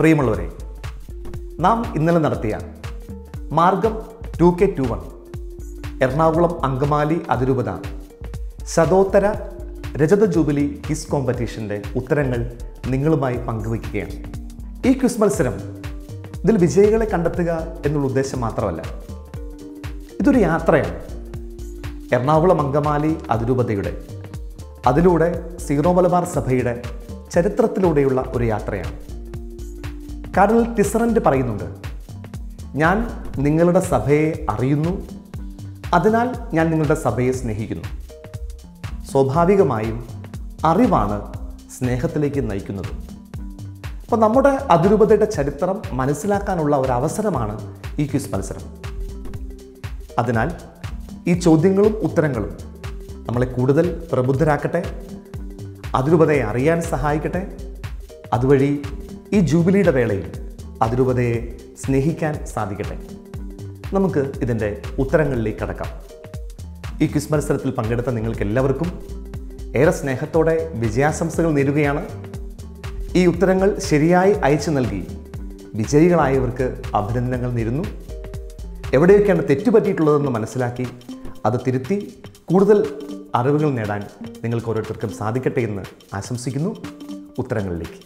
പ്രിയമുള്ളവരെ നാം ഇന്നലെ നടത്തിയ മാർഗം two K two one Ernakulam Angamaly അതിരൂപത ശതോത്തര രജത ജൂബിലി ക്വിസ് കോമ്പറ്റീഷൻ്റെ ഉത്തരങ്ങൾ നിങ്ങളുമായി പങ്കുവയ്ക്കുകയാണ് ഈ ക്വിസ് മത്സരം ഇതിൽ വിജയികളെ കണ്ടെത്തുക എന്നുള്ള ഉദ്ദേശം മാത്രമല്ല ഇതൊരു യാത്രയാണ് എറണാകുളം അങ്കമാലി അതിരൂപതയുടെ അതിലൂടെ സീറോ മലബാർ സഭയുടെ ചരിത്രത്തിലൂടെയുള്ള ഒരു യാത്രയാണ് കാർഡിനൽ ടിസറൻ്റ് പറയുന്നുണ്ട് ഞാൻ നിങ്ങളുടെ സഭയെ അറിയുന്നു അതിനാൽ ഞാൻ നിങ്ങളുടെ സഭയെ സ്നേഹിക്കുന്നു സ്വാഭാവികമായും അറിവാണ് സ്നേഹത്തിലേക്ക് നയിക്കുന്നത് അപ്പോൾ നമ്മുടെ അതിരൂപതയുടെ ചരിത്രം മനസ്സിലാക്കാനുള്ള ഒരു അവസരമാണ് ഈ ക്വിസ് മത്സരം അതിനാൽ ഈ ചോദ്യങ്ങളും ഉത്തരങ്ങളും നമ്മളെ കൂടുതൽ പ്രബുദ്ധരാക്കട്ടെ അതിരൂപതയെ അറിയാൻ സഹായിക്കട്ടെ അതുവഴി ഈ ജൂബിലിയുടെ വേളയിൽ അതിരൂപതയെ സ്നേഹിക്കാൻ സാധിക്കട്ടെ നമുക്ക് ഇതിൻ്റെ ഉത്തരങ്ങളിലേക്ക് കടക്കാം ഈ ക്വിസ് മത്സരത്തിൽ പങ്കെടുത്ത നിങ്ങൾക്ക് എല്ലാവർക്കും ഏറെ സ്നേഹത്തോടെ വിജയാശംസകൾ നേരുകയാണ് ഈ ഉത്തരങ്ങൾ ശരിയായി അയച്ചു നൽകി വിജയികളായവർക്ക് അഭിനന്ദനങ്ങൾ നേരുന്നു എവിടെയൊക്കെയാണ് തെറ്റുപറ്റിയിട്ടുള്ളതെന്ന് മനസ്സിലാക്കി അത് തിരുത്തി കൂടുതൽ അറിവുകൾ നേടാൻ നിങ്ങൾക്ക് ഓരോരുത്തർക്കും സാധിക്കട്ടെ എന്ന് ആശംസിക്കുന്നു ഉത്തരങ്ങളിലേക്ക്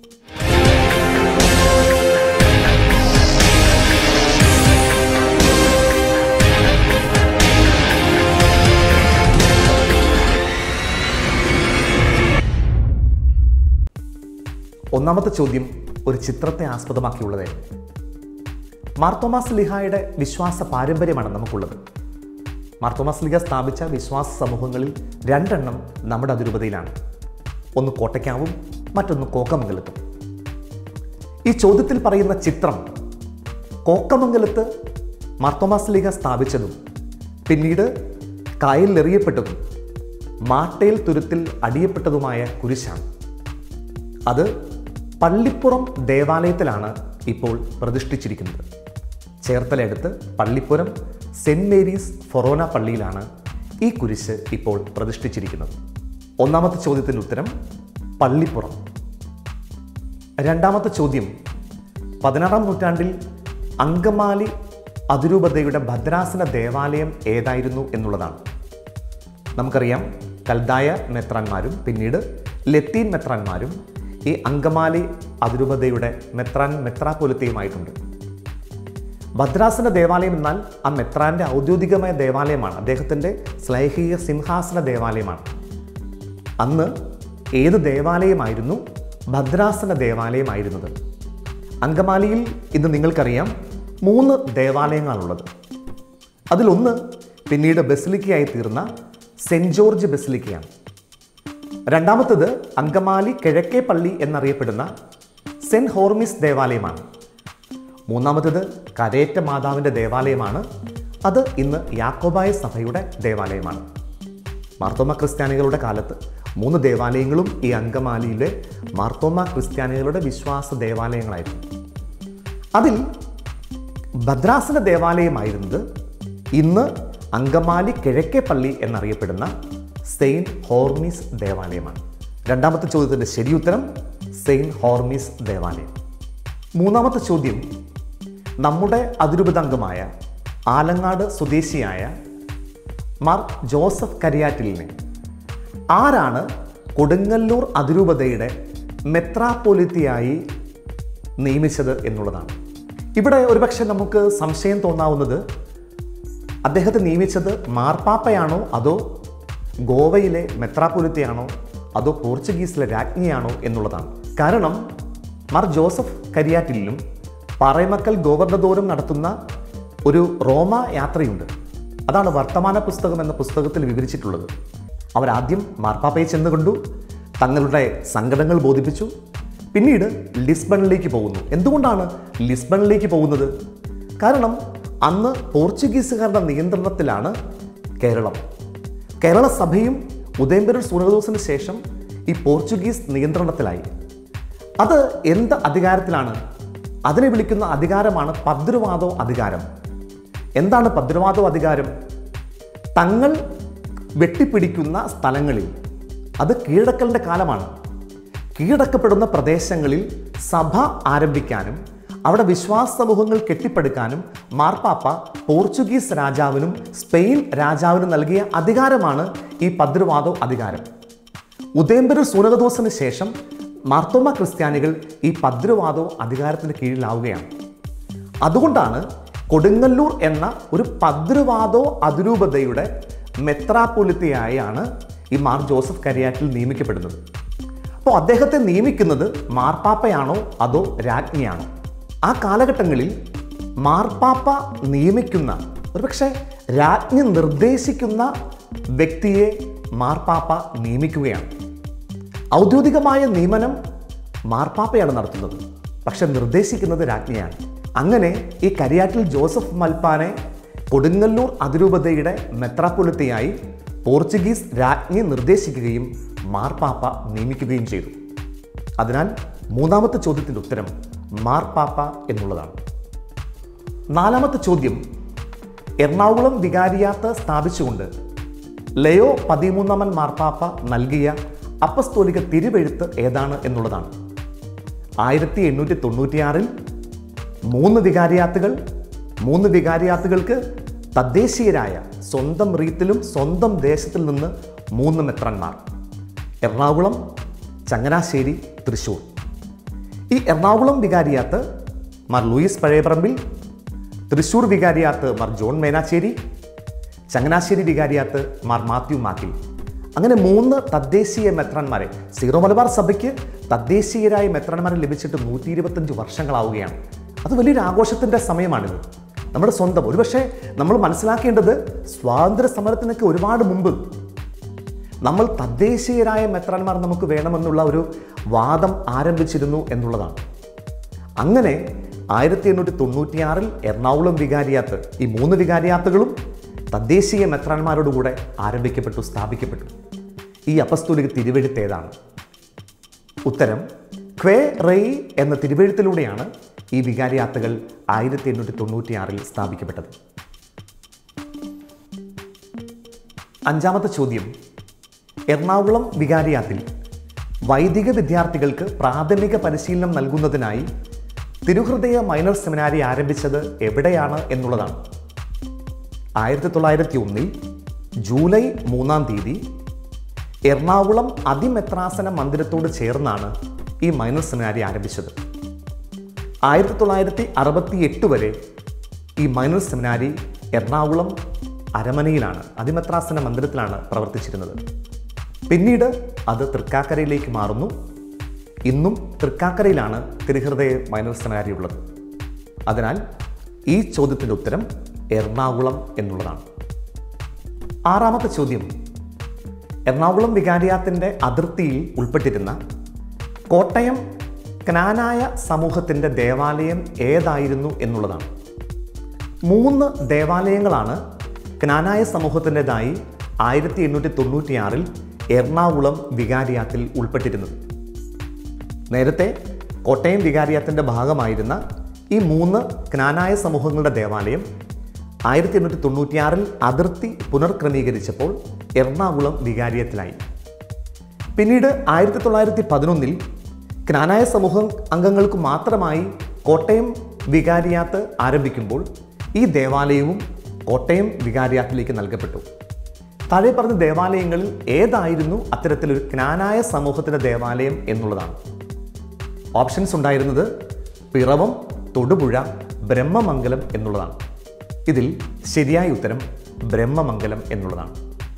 ഒന്നാമത്തെ ചോദ്യം ഒരു ചിത്രത്തെ ആസ്പദമാക്കിയുള്ളതായിരുന്നു മാർത്തോമാസ് ലിഹായുടെ വിശ്വാസ പാരമ്പര്യമാണ് നമുക്കുള്ളത് മാർത്തോമാസ് ലിഹ സ്ഥാപിച്ച വിശ്വാസ സമൂഹങ്ങളിൽ രണ്ടെണ്ണം നമ്മുടെ അതിരൂപതയിലാണ് ഒന്ന് കോട്ടയ്ക്കാവും മറ്റൊന്ന് കോക്കമംഗലത്തും ഈ ചോദ്യത്തിൽ പറയുന്ന ചിത്രം കോക്കമംഗലത്ത് മാർത്തോമാസ് ലിഹ സ്ഥാപിച്ചതും പിന്നീട് കായലിലെറിയപ്പെട്ടതും മാട്ടയിൽ തുരുത്തിൽ അടിയപ്പെട്ടതുമായ കുരിശാണ് അത് പള്ളിപ്പുറം ദേവാലയത്തിലാണ് ഇപ്പോൾ പ്രതിഷ്ഠിച്ചിരിക്കുന്നത് ചേർത്തലയടുത്ത് പള്ളിപ്പുറം സെൻറ് മേരീസ് ഫൊറോന പള്ളിയിലാണ് ഈ കുരിശ് ഇപ്പോൾ പ്രതിഷ്ഠിച്ചിരിക്കുന്നത് ഒന്നാമത്തെ ചോദ്യത്തിൻ്റെ ഉത്തരം പള്ളിപ്പുറം രണ്ടാമത്തെ ചോദ്യം പതിനാറാം നൂറ്റാണ്ടിൽ അങ്കമാലി അതിരൂപതയുടെ ഭദ്രാസന ദേവാലയം ഏതായിരുന്നു എന്നുള്ളതാണ് നമുക്കറിയാം കൽദായ മെത്രാന്മാരും പിന്നീട് ലത്തീൻ മെത്രാന്മാരും ഈ അങ്കമാലി അതിരൂപതയുടെ മെത്രാൻ മെത്രാപൊലിത്തയുമായിട്ടുണ്ട് ഭദ്രാസന ദേവാലയം എന്നാൽ ആ മെത്രാന്റെ ഔദ്യോഗികമായ ദേവാലയമാണ് അദ്ദേഹത്തിൻ്റെ ശ്ലൈഹിക സിംഹാസന ദേവാലയമാണ് അന്ന് ഏത് ദേവാലയമായിരുന്നു ഭദ്രാസന ദേവാലയമായിരുന്നത് അങ്കമാലിയിൽ ഇന്ന് നിങ്ങൾക്കറിയാം മൂന്ന് ദേവാലയങ്ങളാണുള്ളത് അതിലൊന്ന് പിന്നീട് ബസിലിക്കയായി തീർന്ന സെൻറ് ജോർജ് ബസിലിക്കയാണ് രണ്ടാമത്തത് അങ്കമാലി കിഴക്കേ പള്ളി എന്നറിയപ്പെടുന്ന സെൻറ് ഹോർമിസ് ദേവാലയമാണ് മൂന്നാമത്തത് കരേറ്റ മാതാവിൻ്റെ ദേവാലയമാണ് അത് ഇന്ന് യാക്കോബായ സഭയുടെ ദേവാലയമാണ് മാർത്തോമ ക്രിസ്ത്യാനികളുടെ കാലത്ത് മൂന്ന് ദേവാലയങ്ങളും ഈ അങ്കമാലിയിലെ മാർത്തോമ ക്രിസ്ത്യാനികളുടെ വിശ്വാസ ദേവാലയങ്ങളായിരുന്നു അതിൽ ഭദ്രാസന ദേവാലയമായിരുന്നത് ഇന്ന് അങ്കമാലി കിഴക്കേ പള്ളി എന്നറിയപ്പെടുന്ന സെയിൻറ്റ് ഹോർമീസ് ദേവാലയമാണ് രണ്ടാമത്തെ ചോദ്യത്തിൻ്റെ ശരിയുത്തരം സെയിൻറ്റ് ഹോർമീസ് ദേവാലയം മൂന്നാമത്തെ ചോദ്യം നമ്മുടെ അതിരൂപതാംഗമായ ആലങ്ങാട് സ്വദേശിയായ മാർ ജോസഫ് കരിയാറ്റിലിനെ ആരാണ് കൊടുങ്ങല്ലൂർ അതിരൂപതയുടെ മെത്രാപ്പൊലിത്തിയായി നിയമിച്ചത് എന്നുള്ളതാണ് ഇവിടെ ഒരുപക്ഷെ നമുക്ക് സംശയം തോന്നാവുന്നത് അദ്ദേഹത്തെ നിയമിച്ചത് മാർപ്പാപ്പയാണോ അതോ ഗോവയിലെ മെത്രാപ്പൊലിത്തയാണോ അതോ പോർച്ചുഗീസിലെ രാജ്ഞിയാണോ എന്നുള്ളതാണ് കാരണം മാർ ജോസഫ് കരിയാറ്റിലും പാറയമക്കൽ ഗോവർണദോറും നടത്തുന്ന ഒരു റോമ യാത്രയുണ്ട് അതാണ് വർത്തമാന പുസ്തകം എന്ന പുസ്തകത്തിൽ വിവരിച്ചിട്ടുള്ളത് അവരാദ്യം മാർപ്പാപ്പയെ ചെന്ന് കണ്ടു തങ്ങളുടെ സങ്കടങ്ങൾ ബോധിപ്പിച്ചു പിന്നീട് ലിസ്ബണിലേക്ക് പോകുന്നു എന്തുകൊണ്ടാണ് ലിസ്ബണിലേക്ക് പോകുന്നത് കാരണം അന്ന് പോർച്ചുഗീസുകാരുടെ നിയന്ത്രണത്തിലാണ് കേരളം കേരള സഭയും ഉദയംപെരൂർ സൂര്യദോസിന് ശേഷം ഈ പോർച്ചുഗീസ് നിയന്ത്രണത്തിലായി അത് എന്ത് അധികാരത്തിലാണ് അതിനെ വിളിക്കുന്ന അധികാരമാണ് പദ്രുവാദോ അധികാരം എന്താണ് പദ്രുവാദോ അധികാരം തങ്ങൾ വെട്ടിപ്പിടിക്കുന്ന സ്ഥലങ്ങളിൽ അത് കീഴടക്കലിൻ്റെ കാലമാണ് കീഴടക്കപ്പെടുന്ന പ്രദേശങ്ങളിൽ സഭ ആരംഭിക്കാനും അവിടെ വിശ്വാസ സമൂഹങ്ങൾ കെട്ടിപ്പടുക്കാനും മാർപ്പാപ്പ പോർച്ചുഗീസ് രാജാവിനും സ്പെയിൻ രാജാവിനും നൽകിയ അധികാരമാണ് ഈ പദ്രുവാദോ അധികാരം ഉദയംബര സൂനകദോസിന് ശേഷം മാർത്തോമ ക്രിസ്ത്യാനികൾ ഈ പദ്രുവാദോ അധികാരത്തിന് കീഴിലാവുകയാണ് അതുകൊണ്ടാണ് കൊടുങ്ങല്ലൂർ എന്ന ഒരു പദ്രുവാദോ അതിരൂപതയുടെ മെത്രാപ്പൊലിത്തയായാണ് ഈ മാർ ജോസഫ് കരിയാറ്റിൽ നിയമിക്കപ്പെടുന്നത് അപ്പോൾ അദ്ദേഹത്തെ നിയമിക്കുന്നത് മാർപ്പാപ്പയാണോ അതോ രാജ്ഞിയാണോ ആ കാലഘട്ടങ്ങളിൽ മാർപ്പാപ്പ നിയമിക്കുന്ന ഒരുപക്ഷെ രാജ്ഞി നിർദ്ദേശിക്കുന്ന വ്യക്തിയെ മാർപ്പാപ്പ നിയമിക്കുകയാണ് ഔദ്യോഗികമായ നിയമനം മാർപ്പാപ്പയാണ് നടത്തുന്നത് പക്ഷെ നിർദ്ദേശിക്കുന്നത് രാജ്ഞിയാണ് അങ്ങനെ ഈ കരിയാറ്റിൽ ജോസഫ് മൽപ്പാനെ കൊടുങ്ങല്ലൂർ അതിരൂപതയുടെ മെത്രാപ്പൊലിത്തയായി പോർച്ചുഗീസ് രാജ്ഞി നിർദ്ദേശിക്കുകയും മാർപ്പാപ്പ നിയമിക്കുകയും ചെയ്തു അതിനാൽ മൂന്നാമത്തെ ചോദ്യത്തിൻ്റെ ഉത്തരം മാർപ്പാപ്പ എന്നുള്ളതാണ് നാലാമത്തെ ചോദ്യം എറണാകുളം വികാരിയാത്ത് സ്ഥാപിച്ചുകൊണ്ട് ലയോ പതിമൂന്നാമൻ മാർപ്പാപ്പ നൽകിയ അപ്പസ്തോലിക തിരുവെഴുത്ത് ഏതാണ് എന്നുള്ളതാണ് ആയിരത്തി എണ്ണൂറ്റി തൊണ്ണൂറ്റിയാറിൽ മൂന്ന് വികാരിയാത്തുകൾ മൂന്ന് വികാരിയാത്തുകൾക്ക് തദ്ദേശീയരായ സ്വന്തം റീത്തിലും സ്വന്തം ദേശത്തിൽ നിന്ന് മൂന്ന് മെത്രന്മാർ എറണാകുളം ചങ്ങനാശ്ശേരി തൃശൂർ ഈ എറണാകുളം വികാരിയാത്ത് മാർ ലൂയിസ് പഴയപറമ്പിൽ തൃശൂർ വികാരിയാത്ത് മാർ ജോൺ മേനാച്ചേരി ചങ്ങനാശ്ശേരി വികാരിയാത്ത് മാർ മാത്യു മാക്കിൽ അങ്ങനെ മൂന്ന് തദ്ദേശീയ മെത്രന്മാരെ സീറോ മലബാർ സഭയ്ക്ക് തദ്ദേശീയരായ മെത്രന്മാരെ ലഭിച്ചിട്ട് നൂറ്റി ഇരുപത്തഞ്ച് വർഷങ്ങളാവുകയാണ് അത് വലിയൊരു ആഘോഷത്തിൻ്റെ സമയമാണിത് നമ്മുടെ സ്വന്തം ഒരുപക്ഷെ നമ്മൾ മനസ്സിലാക്കേണ്ടത് സ്വാതന്ത്ര്യ സമരത്തിനൊക്കെ ഒരുപാട് മുമ്പ് നമ്മൾ തദ്ദേശീയരായ മെത്രാന്മാർ നമുക്ക് വേണമെന്നുള്ള ഒരു വാദം ആരംഭിച്ചിരുന്നു എന്നുള്ളതാണ് അങ്ങനെ ആയിരത്തി എണ്ണൂറ്റി തൊണ്ണൂറ്റിയാറിൽ എറണാകുളം വികാരിയാത്ത് ഈ മൂന്ന് വികാരിയാത്തുകളും തദ്ദേശീയ മെത്രാന്മാരോടുകൂടെ ആരംഭിക്കപ്പെട്ടു സ്ഥാപിക്കപ്പെട്ടു ഈ അപസ്തോലിക തിരുവെഴുത്ത് ഏതാണ് ഉത്തരം ക്വേ റെയ് എന്ന തിരുവെഴുത്തിലൂടെയാണ് ഈ വികാരിയാത്തുകൾ ആയിരത്തി എണ്ണൂറ്റി തൊണ്ണൂറ്റിയാറിൽ സ്ഥാപിക്കപ്പെട്ടത് അഞ്ചാമത്തെ ചോദ്യം എറണാകുളം വികാരിയാത്തിൽ വൈദിക വിദ്യാർത്ഥികൾക്ക് പ്രാഥമിക പരിശീലനം നൽകുന്നതിനായി തിരുഹൃദയ മൈനർ സെമിനാരി ആരംഭിച്ചത് എവിടെയാണ് എന്നുള്ളതാണ് ആയിരത്തി തൊള്ളായിരത്തി ഒന്നിൽ ജൂലൈ മൂന്നാം തീയതി എറണാകുളം അതിമെത്രാസന മന്ദിരത്തോട് ചേർന്നാണ് ഈ മൈനർ സെമിനാരി ആരംഭിച്ചത് ആയിരത്തി തൊള്ളായിരത്തി അറുപത്തി എട്ട് വരെ ഈ മൈനർ സെമിനാരി എറണാകുളം അരമനയിലാണ് അതിമെത്രാസന മന്ദിരത്തിലാണ് പ്രവർത്തിച്ചിരുന്നത് പിന്നീട് അത് തൃക്കാക്കരയിലേക്ക് മാറുന്നു ഇന്നും തൃക്കാക്കരയിലാണ് തിരുഹൃദയ മൈനർ സെമിനാരി ഉള്ളത് അതിനാൽ ഈ ചോദ്യത്തിൻ്റെ ഉത്തരം എറണാകുളം എന്നുള്ളതാണ് ആറാമത്തെ ചോദ്യം എറണാകുളം വികാരിയാത്തിൻ്റെ അതിർത്തിയിൽ ഉൾപ്പെട്ടിരുന്ന കോട്ടയം ക്നാനായ സമൂഹത്തിൻ്റെ ദേവാലയം ഏതായിരുന്നു എന്നുള്ളതാണ് മൂന്ന് ദേവാലയങ്ങളാണ് ക്നാനായ സമൂഹത്തിൻ്റെതായി ആയിരത്തി എണ്ണൂറ്റി തൊണ്ണൂറ്റിയാറിൽ എറണാകുളം വികാരിയാത്തിൽ ഉൾപ്പെട്ടിരുന്നത് നേരത്തെ കോട്ടയം വികാരിയാത്തിൻ്റെ ഭാഗമായിരുന്ന ഈ മൂന്ന് ക്നാനായ സമൂഹങ്ങളുടെ ദേവാലയം ആയിരത്തി എണ്ണൂറ്റി തൊണ്ണൂറ്റിയാറിൽ അതിർത്തി പുനർക്രമീകരിച്ചപ്പോൾ എറണാകുളം വികാരിയത്തിലായി പിന്നീട് ആയിരത്തി തൊള്ളായിരത്തി പതിനൊന്നിൽ ക്നാനായ സമൂഹം അംഗങ്ങൾക്ക് മാത്രമായി കോട്ടയം വികാരിയാത്ത് ആരംഭിക്കുമ്പോൾ ഈ ദേവാലയവും കോട്ടയം വികാരിയാത്തിലേക്ക് നൽകപ്പെട്ടു താഴെ പറഞ്ഞ ദേവാലയങ്ങളിൽ ഏതായിരുന്നു അത്തരത്തിലൊരു ജ്ഞാനായ സമൂഹത്തിൻ്റെ ദേവാലയം എന്നുള്ളതാണ് ഓപ്ഷൻസ് ഉണ്ടായിരുന്നത് പിറവം തൊടുപുഴ ബ്രഹ്മമംഗലം എന്നുള്ളതാണ് ഇതിൽ ശരിയായ ഉത്തരം ബ്രഹ്മമംഗലം എന്നുള്ളതാണ്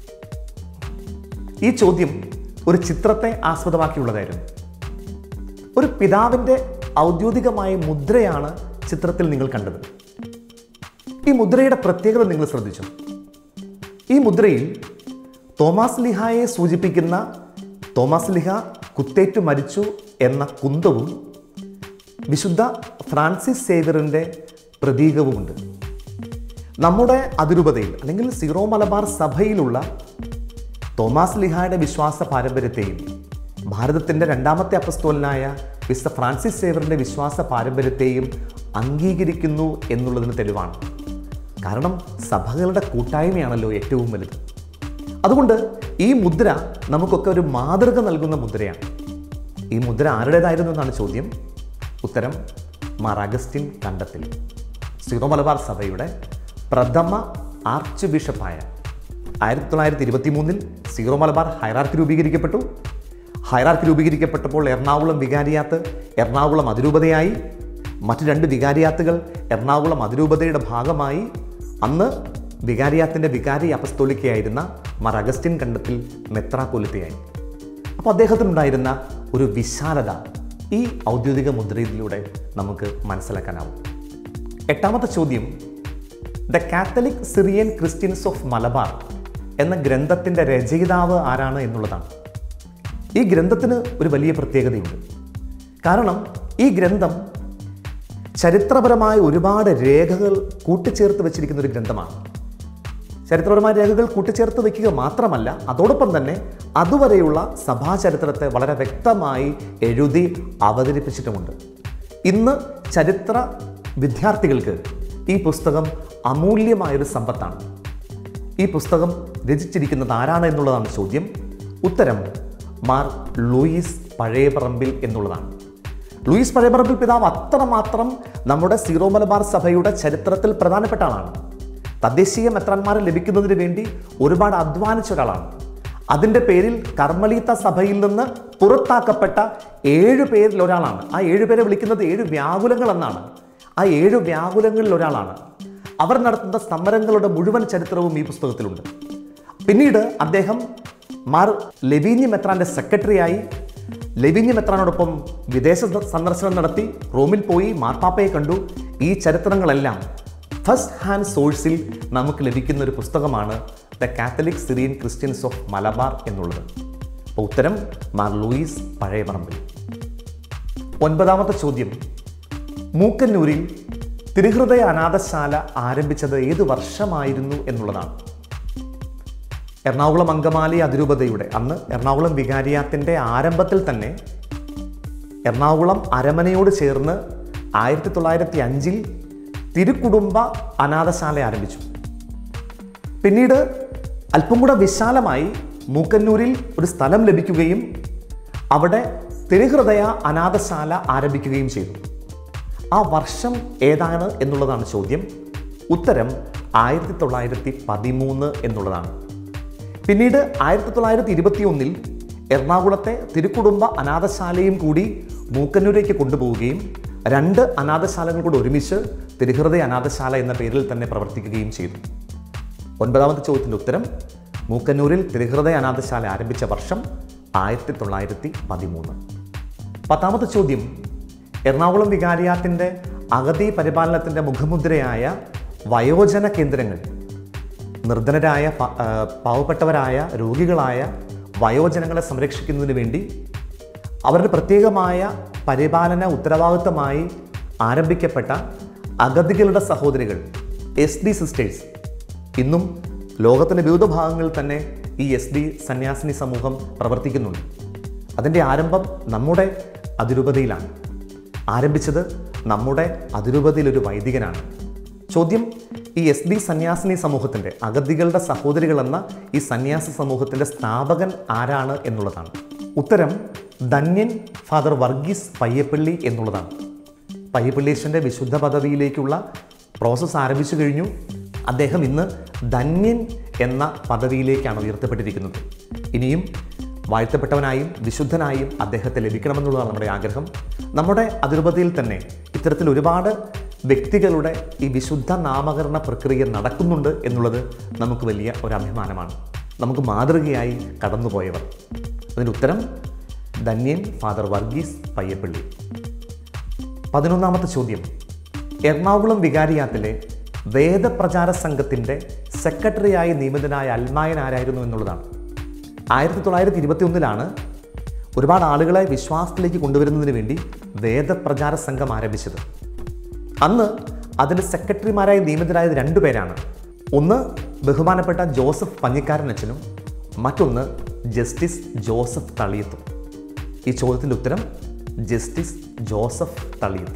ഈ ചോദ്യം ഒരു ചിത്രത്തെ ആസ്പദമാക്കിയുള്ളതായിരുന്നു ഒരു പിതാവിൻ്റെ ഔദ്യോഗികമായ മുദ്രയാണ് ചിത്രത്തിൽ നിങ്ങൾ കണ്ടത് ഈ മുദ്രയുടെ പ്രത്യേകത നിങ്ങൾ ശ്രദ്ധിച്ചു ഈ മുദ്രയിൽ തോമാസ് ലിഹായെ സൂചിപ്പിക്കുന്ന തോമാസ് ലിഹ കുത്തേറ്റു മരിച്ചു എന്ന കുന്തവും വിശുദ്ധ ഫ്രാൻസിസ് സേവറിൻ്റെ പ്രതീകവുമുണ്ട് നമ്മുടെ അതിരൂപതയിൽ അല്ലെങ്കിൽ സീറോ മലബാർ സഭയിലുള്ള തോമാസ് ലിഹായുടെ വിശ്വാസ പാരമ്പര്യത്തെയും ഭാരതത്തിൻ്റെ രണ്ടാമത്തെ അപ്പസ്തോലനായ വിശുദ്ധ ഫ്രാൻസിസ് സേവറിൻ്റെ വിശ്വാസ പാരമ്പര്യത്തെയും അംഗീകരിക്കുന്നു എന്നുള്ളതിന് തെളിവാണ് കാരണം സഭകളുടെ കൂട്ടായ്മയാണല്ലോ ഏറ്റവും വലുത് അതുകൊണ്ട് ഈ മുദ്ര നമുക്കൊക്കെ ഒരു മാതൃക നൽകുന്ന മുദ്രയാണ് ഈ മുദ്ര ആരുടേതായിരുന്നു എന്നാണ് ചോദ്യം ഉത്തരം മാർ അഗസ്റ്റിൻ കണ്ടത്തിൽ സീറോ മലബാർ സഭയുടെ പ്രഥമ ആർച്ച് ബിഷപ്പായ ആയിരത്തി തൊള്ളായിരത്തി ഇരുപത്തി മൂന്നിൽ സീറോ മലബാർ ഹൈറാർക്കി രൂപീകരിക്കപ്പെട്ടു ഹൈറാർക്കി രൂപീകരിക്കപ്പെട്ടപ്പോൾ എറണാകുളം വികാരിയാത്ത് എറണാകുളം അതിരൂപതയായി മറ്റു രണ്ട് വികാരിയാത്തുകൾ എറണാകുളം അതിരൂപതയുടെ ഭാഗമായി അന്ന് വികാരിയാത്തിൻ്റെ വികാരി അപസ്തോലിക്കയായിരുന്ന മാർ അഗസ്റ്റിൻ കണ്ടത്തിൽ മെത്രാപ്പൊലിത്തയായി അപ്പോൾ അദ്ദേഹത്തിനുണ്ടായിരുന്ന ഒരു വിശാലത ഈ ഔദ്യോഗിക മുദ്രയിലൂടെ നമുക്ക് മനസ്സിലാക്കാനാവും എട്ടാമത്തെ ചോദ്യം the Catholic Syrian Christians of Malabar എന്ന ഗ്രന്ഥത്തിൻ്റെ രചയിതാവ് ആരാണ് എന്നുള്ളതാണ് ഈ ഗ്രന്ഥത്തിന് ഒരു വലിയ പ്രത്യേകതയുണ്ട് കാരണം ഈ ഗ്രന്ഥം ചരിത്രപരമായ ഒരുപാട് രേഖകൾ കൂട്ടിച്ചേർത്ത് വെച്ചിരിക്കുന്ന ഒരു ഗ്രന്ഥമാണ് ചരിത്രപരമായ രേഖകൾ കൂട്ടിച്ചേർത്ത് വയ്ക്കുക മാത്രമല്ല അതോടൊപ്പം തന്നെ അതുവരെയുള്ള സഭാചരിത്രത്തെ വളരെ വ്യക്തമായി എഴുതി അവതരിപ്പിച്ചിട്ടുമുണ്ട് ഇന്ന് ചരിത്ര വിദ്യാർത്ഥികൾക്ക് ഈ പുസ്തകം അമൂല്യമായൊരു സമ്പത്താണ് ഈ പുസ്തകം രചിച്ചിരിക്കുന്നത് ആരാണ് എന്നുള്ളതാണ് ചോദ്യം ഉത്തരം മാർ ലൂയിസ് പഴയപറമ്പിൽ എന്നുള്ളതാണ് ലൂയിസ് പഴയപറമ്പിൽ പിതാവ് അത്രമാത്രം നമ്മുടെ സീറോ മലബാർ സഭയുടെ ചരിത്രത്തിൽ പ്രധാനപ്പെട്ട ആളാണ് തദ്ദേശീയ മെത്രാന്മാരെ ലഭിക്കുന്നതിന് വേണ്ടി ഒരുപാട് അധ്വാനിച്ച ഒരാളാണ് അതിൻ്റെ പേരിൽ കർമ്മലീത്ത സഭയിൽ നിന്ന് പുറത്താക്കപ്പെട്ട ഏഴ് പേരിൽ ഒരാളാണ് ആ ഏഴ് പേരെ വിളിക്കുന്നത് ഏഴ് വ്യാകുലങ്ങൾ എന്നാണ് ആ ഏഴ് വ്യാകുലങ്ങളിൽ ഒരാളാണ് അവർ നടത്തുന്ന സമരങ്ങളുടെ മുഴുവൻ ചരിത്രവും ഈ പുസ്തകത്തിലുണ്ട് പിന്നീട് അദ്ദേഹം മാർ ലെവീന്യ മെത്രാന്റെ സെക്രട്ടറിയായി ലെവീന്യ മെത്രാനോടൊപ്പം വിദേശ സന്ദർശനം നടത്തി റോമിൽ പോയി മാർപ്പാപ്പയെ കണ്ടു ഈ ചരിത്രങ്ങളെല്ലാം ഫസ്റ്റ് ഹാൻഡ് സോഴ്സിൽ നമുക്ക് ലഭിക്കുന്ന ഒരു പുസ്തകമാണ് the Catholic Syrian Christians of Malabar എന്നുള്ളത് അപ്പോൾ ഉത്തരം മാർ ലൂയിസ് പഴയപറമ്പിൽ ഒൻപതാമത്തെ ചോദ്യം മൂക്കന്നൂരിൽ തിരുഹൃദയ അനാഥശാല ആരംഭിച്ചത് ഏത് വർഷമായിരുന്നു എന്നുള്ളതാണ് എറണാകുളം അങ്കമാലി അതിരൂപതയുടെ അന്ന് എറണാകുളം വികാരിയാത്തിൻ്റെ ആരംഭത്തിൽ തന്നെ എറണാകുളം അരമനയോട് ചേർന്ന് ആയിരത്തി തൊള്ളായിരത്തി അഞ്ചിൽ തിരുക്കുടുംബ അനാഥശാല ആരംഭിച്ചു പിന്നീട് അല്പം കൂടെ വിശാലമായി മൂക്കന്നൂരിൽ ഒരു സ്ഥലം ലഭിക്കുകയും അവിടെ തിരുഹൃദയ അനാഥശാല ആരംഭിക്കുകയും ചെയ്തു ആ വർഷം ഏതാണ് എന്നുള്ളതാണ് ചോദ്യം ഉത്തരം ആയിരത്തി തൊള്ളായിരത്തി പതിമൂന്ന് എന്നുള്ളതാണ് പിന്നീട് ആയിരത്തി തൊള്ളായിരത്തി ഇരുപത്തി ഒന്നിൽ എറണാകുളത്തെ തിരുക്കുടുംബ അനാഥശാലയും കൂടി മൂക്കന്നൂരേക്ക് കൊണ്ടുപോവുകയും രണ്ട് അനാഥശാലകൾ കൂടെ ഒരുമിച്ച് തിരുഹൃദയ അനാഥശാല എന്ന പേരിൽ തന്നെ പ്രവർത്തിക്കുകയും ചെയ്തു ഒൻപതാമത്തെ ചോദ്യത്തിൻ്റെ ഉത്തരം മൂക്കന്നൂരിൽ തിരുഹൃദയ അനാഥശാല ആരംഭിച്ച വർഷം ആയിരത്തി തൊള്ളായിരത്തി പതിമൂന്ന് പത്താമത്തെ ചോദ്യം എറണാകുളം വികാരിയാത്തിൻ്റെ അഗതി പരിപാലനത്തിൻ്റെ മുഖമുദ്രയായ വയോജന കേന്ദ്രങ്ങൾ നിർധനരായ പ- ആ, പാവപ്പെട്ടവരായ രോഗികളായ വയോജനങ്ങളെ സംരക്ഷിക്കുന്നതിന് വേണ്ടി അവരുടെ പ്രത്യേകമായ പരിപാലന ഉത്തരവാദിത്തമായി ആരംഭിക്കപ്പെട്ട അഗതികളുടെ സഹോദരികൾ എസ് ഡി സിസ്റ്റേഴ്സ് ഇന്നും ലോകത്തിൻ്റെ വിവിധ ഭാഗങ്ങളിൽ തന്നെ ഈ എസ് ഡി സന്യാസിനി സമൂഹം പ്രവർത്തിക്കുന്നുണ്ട് അതിൻ്റെ ആരംഭം നമ്മുടെ അതിരൂപതയിലാണ് ആരംഭിച്ചത് നമ്മുടെ അതിരൂപതയിൽ ഒരു വൈദികനാണ് ചോദ്യം ഈ എസ് ഡി സന്യാസിനി സമൂഹത്തിൻ്റെ അഗതികളുടെ സഹോദരികൾ എന്ന ഈ സന്യാസി സമൂഹത്തിൻ്റെ സ്ഥാപകൻ ആരാണ് എന്നുള്ളതാണ് ഉത്തരം ധന്യൻ ഫാദർ വർഗീസ് പയ്യപ്പള്ളി എന്നുള്ളതാണ് പയ്യപ്പള്ളീശ്വരൻ്റെ വിശുദ്ധ പദവിയിലേക്കുള്ള പ്രോസസ്സ് ആരംഭിച്ചു കഴിഞ്ഞു അദ്ദേഹം ഇന്ന് ധന്യൻ എന്ന പദവിയിലേക്കാണ് ഉയർത്തപ്പെട്ടിരിക്കുന്നത് ഇനിയും വാഴ്ത്തപ്പെട്ടവനായും വിശുദ്ധനായും അദ്ദേഹത്തെ ലഭിക്കണമെന്നുള്ളതാണ് നമ്മുടെ ആഗ്രഹം നമ്മുടെ അതിരുപതിയിൽ തന്നെ ഇത്തരത്തിൽ ഒരുപാട് വ്യക്തികളുടെ ഈ വിശുദ്ധ നാമകരണ പ്രക്രിയ നടക്കുന്നുണ്ട് എന്നുള്ളത് നമുക്ക് വലിയ ഒരു അഭിമാനമാണ് നമുക്ക് മാതൃകയായി കടന്നുപോയവർ അതിന് ഉത്തരം ധന്യൻ ഫാദർ വർഗീസ് പയ്യപ്പള്ളി പതിനൊന്നാമത്തെ ചോദ്യം എറണാകുളം വികാരിയാത്തിലെ വേദപ്രചാര സംഘത്തിൻ്റെ സെക്രട്ടറിയായി നിയമിതനായ അൽമായൻ ആരായിരുന്നു എന്നുള്ളതാണ് ആയിരത്തി തൊള്ളായിരത്തി ഇരുപത്തി ഒന്നിലാണ് ഒരുപാട് ആളുകളെ വിശ്വാസത്തിലേക്ക് കൊണ്ടുവരുന്നതിന് വേണ്ടി വേദപ്രചാര സംഘം ആരംഭിച്ചത് അന്ന് അതിൻ്റെ സെക്രട്ടറിമാരായി നിയമിതരായത് രണ്ടുപേരാണ് ഒന്ന് ബഹുമാനപ്പെട്ട ജോസഫ് പഞ്ഞിക്കാരൻ അച്ഛനും മറ്റൊന്ന് ജസ്റ്റിസ് ജോസഫ് തളിയത്തും ഈ ചോദ്യത്തിൻ്റെ ഉത്തരം ജസ്റ്റിസ് ജോസഫ് തളിയത്ത്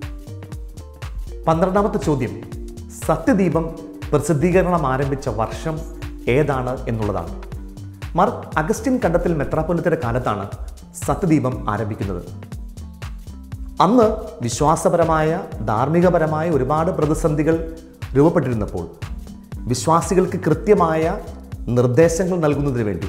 പന്ത്രണ്ടാമത്തെ ചോദ്യം സത്യദീപം പ്രസിദ്ധീകരണം ആരംഭിച്ച വർഷം ഏതാണ് എന്നുള്ളതാണ് മാർ അഗസ്റ്റിൻ കണ്ടത്തിൽ മെത്രാപ്പൊലിത്തയുടെ കാലത്താണ് സത്യദീപം ആരംഭിക്കുന്നത് അന്ന് വിശ്വാസപരമായ ധാർമ്മികപരമായ ഒരുപാട് പ്രതിസന്ധികൾ രൂപപ്പെട്ടിരുന്നപ്പോൾ വിശ്വാസികൾക്ക് കൃത്യമായ നിർദ്ദേശങ്ങൾ നൽകുന്നതിന് വേണ്ടി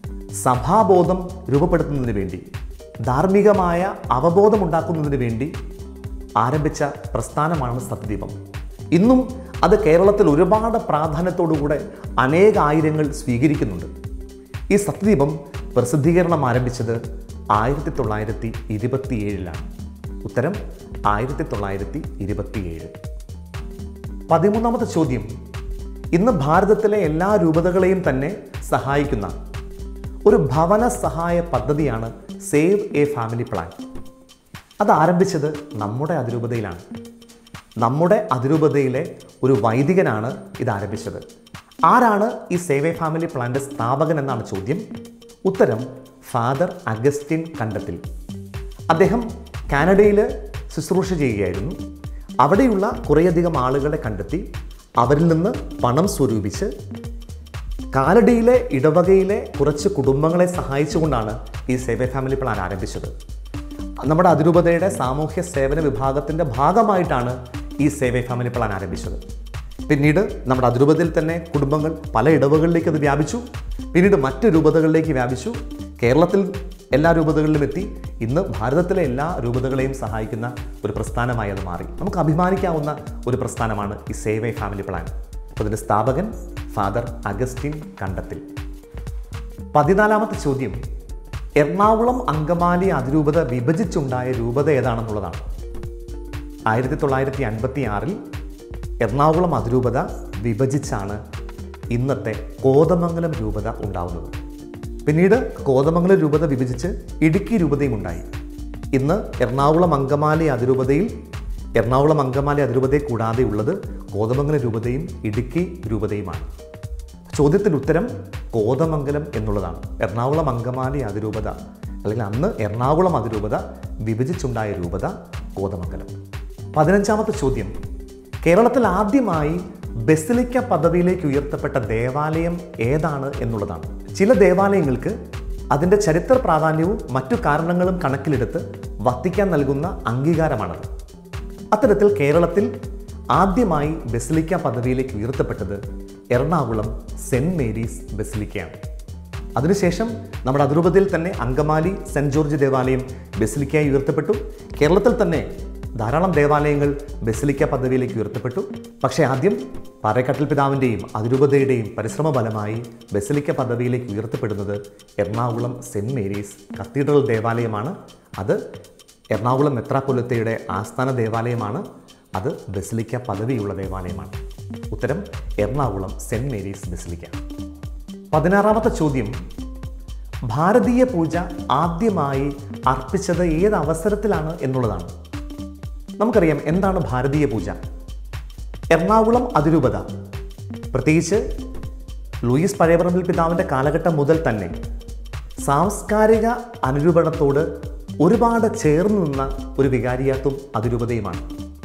സഭാബോധം രൂപപ്പെടുത്തുന്നതിന് വേണ്ടി ധാർമ്മികമായ അവബോധം ഉണ്ടാക്കുന്നതിന് വേണ്ടി ആരംഭിച്ച പ്രസ്ഥാനമാണ് സത്യദീപം ഇന്നും അത് കേരളത്തിൽ ഒരുപാട് പ്രാധാന്യത്തോടുകൂടെ അനേകായിരങ്ങൾ സ്വീകരിക്കുന്നുണ്ട് ഈ സത്യദീപം പ്രസിദ്ധീകരണം ആരംഭിച്ചത് ആയിരത്തി തൊള്ളായിരത്തി ഇരുപത്തിയേഴിലാണ് ഉത്തരം ആയിരത്തി തൊള്ളായിരത്തി ഇരുപത്തിയേഴ് പതിമൂന്നാമത്തെ ചോദ്യം ഇന്ന് ഭാരതത്തിലെ എല്ലാ രൂപതകളെയും തന്നെ സഹായിക്കുന്ന ഒരു ഭവന സഹായ പദ്ധതിയാണ് സേവ് എ ഫാമിലി പ്ലാൻ അത് ആരംഭിച്ചത് നമ്മുടെ അതിരൂപതയിലാണ് നമ്മുടെ അതിരൂപതയിലെ ഒരു വൈദികനാണ് ഇത് ആരംഭിച്ചത് ആരാണ് ഈ സേവ് എ ഫാമിലി പ്ലാന്റെ സ്ഥാപകൻ എന്നാണ് ചോദ്യം ഉത്തരം ഫാദർ അഗസ്റ്റിൻ കണ്ടത്തിൽ അദ്ദേഹം കാനഡയിൽ ശുശ്രൂഷ ചെയ്യുകയായിരുന്നു അവിടെയുള്ള കുറേയധികം ആളുകളെ കണ്ടെത്തി അവരിൽ നിന്ന് പണം സ്വരൂപിച്ച് കാലടിയിലെ ഇടവകയിലെ കുറച്ച് കുടുംബങ്ങളെ സഹായിച്ചുകൊണ്ടാണ് ഈ സേവ ഫാമിലി പ്ലാൻ ആരംഭിച്ചത് നമ്മുടെ അതിരൂപതയുടെ സാമൂഹ്യ സേവന വിഭാഗത്തിൻ്റെ ഭാഗമായിട്ടാണ് ഈ സേവ ഫാമിലി പ്ലാൻ ആരംഭിച്ചത് പിന്നീട് നമ്മുടെ അതിരൂപതയിൽ തന്നെ കുടുംബങ്ങൾ പല ഇടവകളിലേക്ക് അത് വ്യാപിച്ചു പിന്നീട് മറ്റ് രൂപതകളിലേക്ക് വ്യാപിച്ചു കേരളത്തിൽ എല്ലാ രൂപതകളിലും എത്തി ഇന്ന് ഭാരതത്തിലെ എല്ലാ രൂപതകളെയും സഹായിക്കുന്ന ഒരു പ്രസ്ഥാനമായി അത് മാറി നമുക്ക് അഭിമാനിക്കാവുന്ന ഒരു പ്രസ്ഥാനമാണ് ഈ സേവ ഫാമിലി പ്ലാൻ അപ്പോൾ ഇതിൻ്റെ സ്ഥാപകൻ ഫാദർ അഗസ്റ്റിൻ കണ്ടത്തിൽ പതിനാലാമത്തെ ചോദ്യം എറണാകുളം അങ്കമാലി അതിരൂപത വിഭജിച്ചുണ്ടായ രൂപത ഏതാണെന്നുള്ളതാണ് ആയിരത്തി തൊള്ളായിരത്തി അൻപത്തി ആറിൽ എറണാകുളം അതിരൂപത വിഭജിച്ചാണ് ഇന്നത്തെ കോതമംഗലം രൂപത ഉണ്ടാവുന്നത് പിന്നീട് കോതമംഗലം രൂപത വിഭജിച്ച് ഇടുക്കി രൂപതയും ഉണ്ടായി ഇന്ന് എറണാകുളം അങ്കമാലി അതിരൂപതയിൽ എറണാകുളം അങ്കമാലി അതിരൂപതയെ കൂടാതെ ഉള്ളത് കോതമംഗലം രൂപതയും ഇടുക്കി രൂപതയുമാണ് ചോദ്യത്തിന് ഉത്തരം കോതമംഗലം എന്നുള്ളതാണ് എറണാകുളം അങ്കമാലി അതിരൂപത അല്ലെങ്കിൽ അന്ന് എറണാകുളം അതിരൂപത വിഭജിച്ചുണ്ടായ രൂപത കോതമംഗലം പതിനഞ്ചാമത്തെ ചോദ്യം കേരളത്തിൽ ആദ്യമായി ബെസിലിക്ക പദവിയിലേക്ക് ഉയർത്തപ്പെട്ട ദേവാലയം ഏതാണ് എന്നുള്ളതാണ് ചില ദേവാലയങ്ങൾക്ക് അതിൻ്റെ ചരിത്ര പ്രാധാന്യവും മറ്റു കാരണങ്ങളും കണക്കിലെടുത്ത് വത്തിക്കാൻ നൽകുന്ന അംഗീകാരമാണത് അത്തരത്തിൽ കേരളത്തിൽ ആദ്യമായി ബെസിലിക്ക പദവിയിലേക്ക് ഉയർത്തപ്പെട്ടത് എറണാകുളം സെൻറ് മേരീസ് ബെസിലിക്കയാണ് അതിനുശേഷം നമ്മുടെ അതിരൂപതയിൽ തന്നെ അങ്കമാലി സെൻറ് ജോർജ് ദേവാലയം ബെസിലിക്കയായി ഉയർത്തപ്പെട്ടു കേരളത്തിൽ തന്നെ ധാരാളം ദേവാലയങ്ങൾ ബെസിലിക്ക പദവിയിലേക്ക് ഉയർത്തപ്പെട്ടു പക്ഷേ ആദ്യം പാറേക്കാട്ടിൽ പിതാവിൻ്റെയും അതിരൂപതയുടെയും പരിശ്രമ ഫലമായി ബെസിലിക്ക പദവിയിലേക്ക് ഉയർത്തപ്പെടുന്നത് എറണാകുളം സെൻറ് മേരീസ് കത്തീഡ്രൽ ദേവാലയമാണ് അത് എറണാകുളം മെത്രാപ്പൊലിത്തയുടെ ആസ്ഥാന ദേവാലയമാണ് അത് ബെസിലിക്ക പദവിയുള്ള ദേവാലയമാണ് ഉത്തരം എറണാകുളം സെൻറ് മേരീസ് ബെസിലിക്ക പതിനാറാമത്തെ ചോദ്യം ഭാരതീയ പൂജ ആദ്യമായി അർപ്പിച്ചത് ഏത് അവസരത്തിലാണ് എന്നുള്ളതാണ് നമുക്കറിയാം എന്താണ് ഭാരതീയ പൂജ എറണാകുളം അതിരൂപത പ്രത്യേകിച്ച് ലൂയിസ് പഴയപറമ്പിൽ പിതാവിൻ്റെ കാലഘട്ടം മുതൽ തന്നെ സാംസ്കാരിക അനുരൂപണത്തോട് ഒരുപാട് ചേർന്ന് നിന്ന ഒരു വികാരിയാത്തും അതിരൂപതയുമാണ്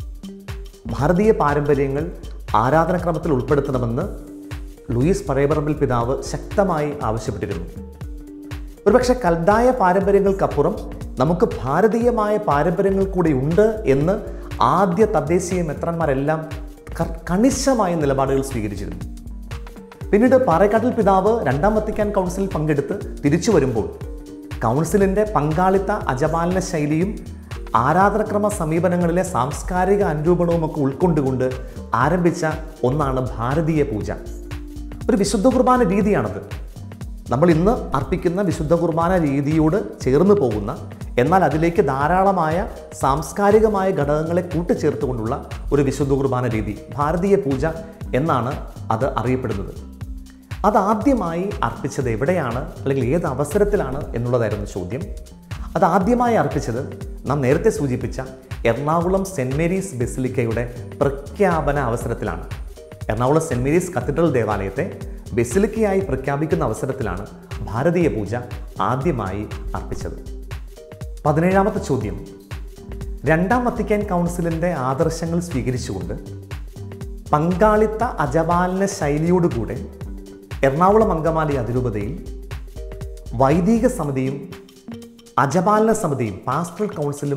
ഭാരതീയ പാരമ്പര്യങ്ങൾ ആരാധനക്രമത്തിൽ ഉൾപ്പെടുത്തണമെന്ന് ലൂയിസ് പഴയപറമ്പിൽ പിതാവ് ശക്തമായി ആവശ്യപ്പെട്ടിരുന്നു ഒരുപക്ഷെ കൽതായ പാരമ്പര്യങ്ങൾക്കപ്പുറം നമുക്ക് ഭാരതീയമായ പാരമ്പര്യങ്ങൾ കൂടി ഉണ്ട് എന്ന് ആദ്യ തദ്ദേശീയ മെത്രന്മാരെല്ലാം ക- കണിശമായ നിലപാടുകൾ സ്വീകരിച്ചിരുന്നു പിന്നീട് പാറേക്കാട്ടിൽ പിതാവ് രണ്ടാം വത്തിക്കാൻ കൗൺസിലിൽ പങ്കെടുത്ത് തിരിച്ചു വരുമ്പോൾ കൗൺസിലിൻ്റെ പങ്കാളിത്ത അജപാലന ശൈലിയും ആരാധനക്രമ സമീപനങ്ങളിലെ സാംസ്കാരിക അനുരൂപണവും ഒക്കെ ഉൾക്കൊണ്ടുകൊണ്ട് ആരംഭിച്ച ഒന്നാണ് ഭാരതീയ പൂജ ഒരു വിശുദ്ധ കുർബാന രീതിയാണത് നമ്മൾ ഇന്ന് അർപ്പിക്കുന്ന വിശുദ്ധ കുർബാന രീതിയോട് ചേർന്ന് പോകുന്ന എന്നാൽ അതിലേക്ക് ധാരാളമായ സാംസ്കാരികമായ ഘടകങ്ങളെ കൂട്ടിച്ചേർത്തുകൊണ്ടുള്ള ഒരു വിശുദ്ധ കുർബാന രീതി ഭാരതീയ പൂജ എന്നാണ് അത് അറിയപ്പെടുന്നത് അത് ആദ്യമായി അർപ്പിച്ചത് എവിടെയാണ് അല്ലെങ്കിൽ ഏത് അവസരത്തിലാണ് എന്നുള്ളതായിരുന്നു ചോദ്യം അത് ആദ്യമായി അർപ്പിച്ചത് നാം നേരത്തെ സൂചിപ്പിച്ച എറണാകുളം സെൻറ് മേരീസ് ബെസിലിക്കയുടെ പ്രഖ്യാപന അവസരത്തിലാണ് എറണാകുളം സെൻറ് മേരീസ് കത്തീഡ്രൽ ദേവാലയത്തെ ബെസിലിക്കയായി പ്രഖ്യാപിക്കുന്ന അവസരത്തിലാണ് ഭാരതീയ പൂജ ആദ്യമായി അർപ്പിച്ചത് പതിനേഴാമത്തെ ചോദ്യം രണ്ടാം വത്തിക്കാൻ കൗൺസിലിൻ്റെ ആദർശങ്ങൾ സ്വീകരിച്ചുകൊണ്ട് പങ്കാളിത്ത അജപാലന ശൈലിയോടുകൂടെ എറണാകുളം അങ്കമാലി അതിരൂപതയിൽ വൈദിക സമിതിയും അജപാലന സമിതിയും പാസ്റ്ററൽ കൗൺസിലും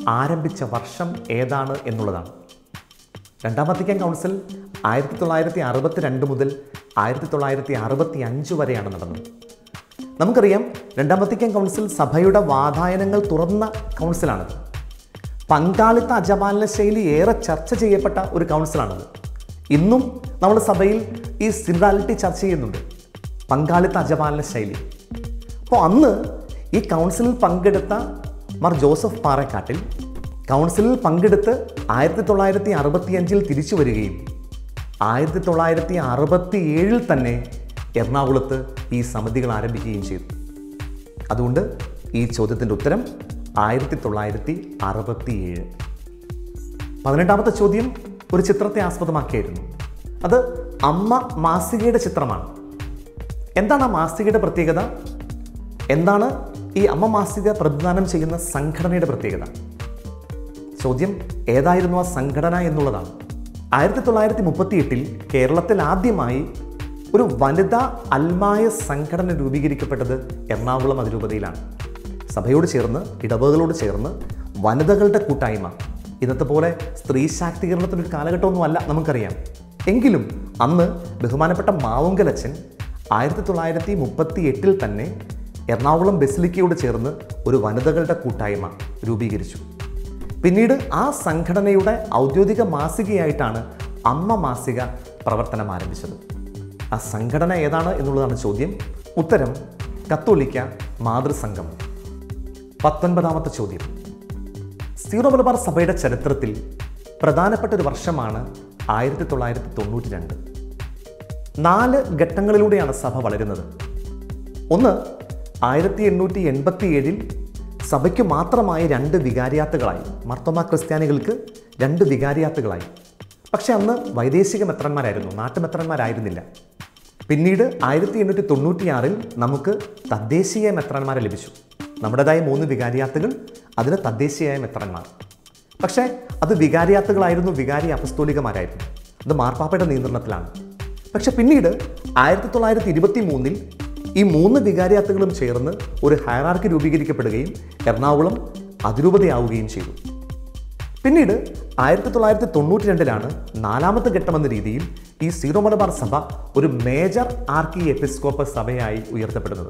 ആരംഭിച്ച വർഷം ഏതാണ് എന്നുള്ളതാണ് രണ്ടാം വത്തിക്കാൻ കൗൺസിൽ ആയിരത്തി തൊള്ളായിരത്തി അറുപത്തി രണ്ട് മുതൽ ആയിരത്തി തൊള്ളായിരത്തി അറുപത്തി അഞ്ച് വരെയാണ് നടന്നത് നമുക്കറിയാം രണ്ടാം വത്തിക്കാൻ കൗൺസിൽ സഭയുടെ വാതായനങ്ങൾ തുറന്ന കൗൺസിലാണത് പങ്കാളിത്ത അജപാലന ശൈലി ഏറെ ചർച്ച ചെയ്യപ്പെട്ട ഒരു കൗൺസിലാണത് ഇന്നും നമ്മുടെ സഭയിൽ ഈ സിൻറാലിറ്റി ചർച്ച ചെയ്യുന്നുണ്ട് പങ്കാളിത്ത അജപാലന ശൈലി അപ്പോൾ അന്ന് ഈ കൗൺസിലിൽ പങ്കെടുത്ത മാർ ജോസഫ് പാറക്കാട്ടിൽ കൗൺസിലിൽ പങ്കെടുത്ത് ആയിരത്തി തൊള്ളായിരത്തി അറുപത്തിയഞ്ചിൽ തിരിച്ചു വരികയും ആയിരത്തി തൊള്ളായിരത്തി അറുപത്തി ഏഴിൽ തന്നെ എറണാകുളത്ത് ഈ സമിതികൾ ആരംഭിക്കുകയും ചെയ്തു അതുകൊണ്ട് ഈ ചോദ്യത്തിൻ്റെ ഉത്തരം ആയിരത്തി തൊള്ളായിരത്തി അറുപത്തി ഏഴ് പതിനെട്ടാമത്തെ ചോദ്യം ഒരു ചിത്രത്തെ ആസ്പദമാക്കിയായിരുന്നു അത് അമ്മ മാസികയുടെ ചിത്രമാണ് എന്താണ് ആ മാസികയുടെ പ്രത്യേകത എന്താണ് ഈ അമ്മ മാസിക പ്രതിദാനം ചെയ്യുന്ന സംഘടനയുടെ പ്രത്യേകത ചോദ്യം ഏതായിരുന്നു ആ സംഘടന എന്നുള്ളതാണ് ആയിരത്തി തൊള്ളായിരത്തി മുപ്പത്തി എട്ടിൽ കേരളത്തിൽ ആദ്യമായി ഒരു വനിതാ അൽമായ സംഘടന രൂപീകരിക്കപ്പെട്ടത് എറണാകുളം അതിരൂപതയിലാണ് സഭയോട് ചേർന്ന് ഇടവകളോട് ചേർന്ന് വനിതകളുടെ കൂട്ടായ്മ ഇന്നത്തെ പോലെ സ്ത്രീ ശാക്തീകരണത്തിൻ്റെ ഒരു കാലഘട്ടമൊന്നുമല്ല നമുക്കറിയാം എങ്കിലും അന്ന് ബഹുമാനപ്പെട്ട മാവുങ്കലച്ചൻ ആയിരത്തി തൊള്ളായിരത്തി മുപ്പത്തി എട്ടിൽ തന്നെ എറണാകുളം ബെസിലിക്കയോട് ചേർന്ന് ഒരു വനിതകളുടെ കൂട്ടായ്മ രൂപീകരിച്ചു പിന്നീട് ആ സംഘടനയുടെ ഔദ്യോഗിക മാസികയായിട്ടാണ് അമ്മ മാസിക പ്രവർത്തനം ആരംഭിച്ചത് ആ സംഘടന ഏതാണ് എന്നുള്ളതാണ് ചോദ്യം ഉത്തരം കത്തോലിക്ക മാതൃസംഘം പത്തൊൻപതാമത്തെ ചോദ്യം സീറോ മലബാർ സഭയുടെ ചരിത്രത്തിൽ പ്രധാനപ്പെട്ട ഒരു വർഷമാണ് ആയിരത്തി തൊള്ളായിരത്തി തൊണ്ണൂറ്റി രണ്ട് നാല് ഘട്ടങ്ങളിലൂടെയാണ് സഭ വളരുന്നത് ഒന്ന് ആയിരത്തി എണ്ണൂറ്റി എൺപത്തി ഏഴിൽ സഭയ്ക്ക് മാത്രമായി രണ്ട് വികാരിയാത്തുകളായി മർത്തോമ ക്രിസ്ത്യാനികൾക്ക് രണ്ട് വികാരിയാത്തുകളായി പക്ഷെ അന്ന് വൈദേശിക മെത്രന്മാരായിരുന്നു നാട്ടുമെത്രന്മാരായിരുന്നില്ല പിന്നീട് ആയിരത്തി എണ്ണൂറ്റി തൊണ്ണൂറ്റിയാറിൽ നമുക്ക് തദ്ദേശീയ മെത്രന്മാരെ ലഭിച്ചു നമ്മുടേതായ മൂന്ന് വികാരിയാത്തുകൾ അതിന് തദ്ദേശീയമായ മെത്രന്മാർ പക്ഷേ അത് വികാരിയാത്തുകളായിരുന്നു വികാരി അപസ്തോലികമാരായിരുന്നു അത് മാർപ്പാപ്പയുടെ നിയന്ത്രണത്തിലാണ് പക്ഷെ പിന്നീട് ആയിരത്തി തൊള്ളായിരത്തി ഇരുപത്തി മൂന്നിൽ ഈ മൂന്ന് വികാരിയാത്തുകളും ചേർന്ന് ഒരു ഹയറാർക്കി രൂപീകരിക്കപ്പെടുകയും എറണാകുളം അതിരൂപതയാവുകയും ചെയ്തു പിന്നീട് ആയിരത്തി തൊള്ളായിരത്തി തൊണ്ണൂറ്റി രണ്ടിലാണ് നാലാമത്തെ ഘട്ടമെന്ന രീതിയിൽ ഈ സീറോ മലബാർ സഭ ഒരു മേജർ ആർക്കി എപ്പിസ്കോപ്പൽ സഭയായി ഉയർത്തപ്പെടുന്നത്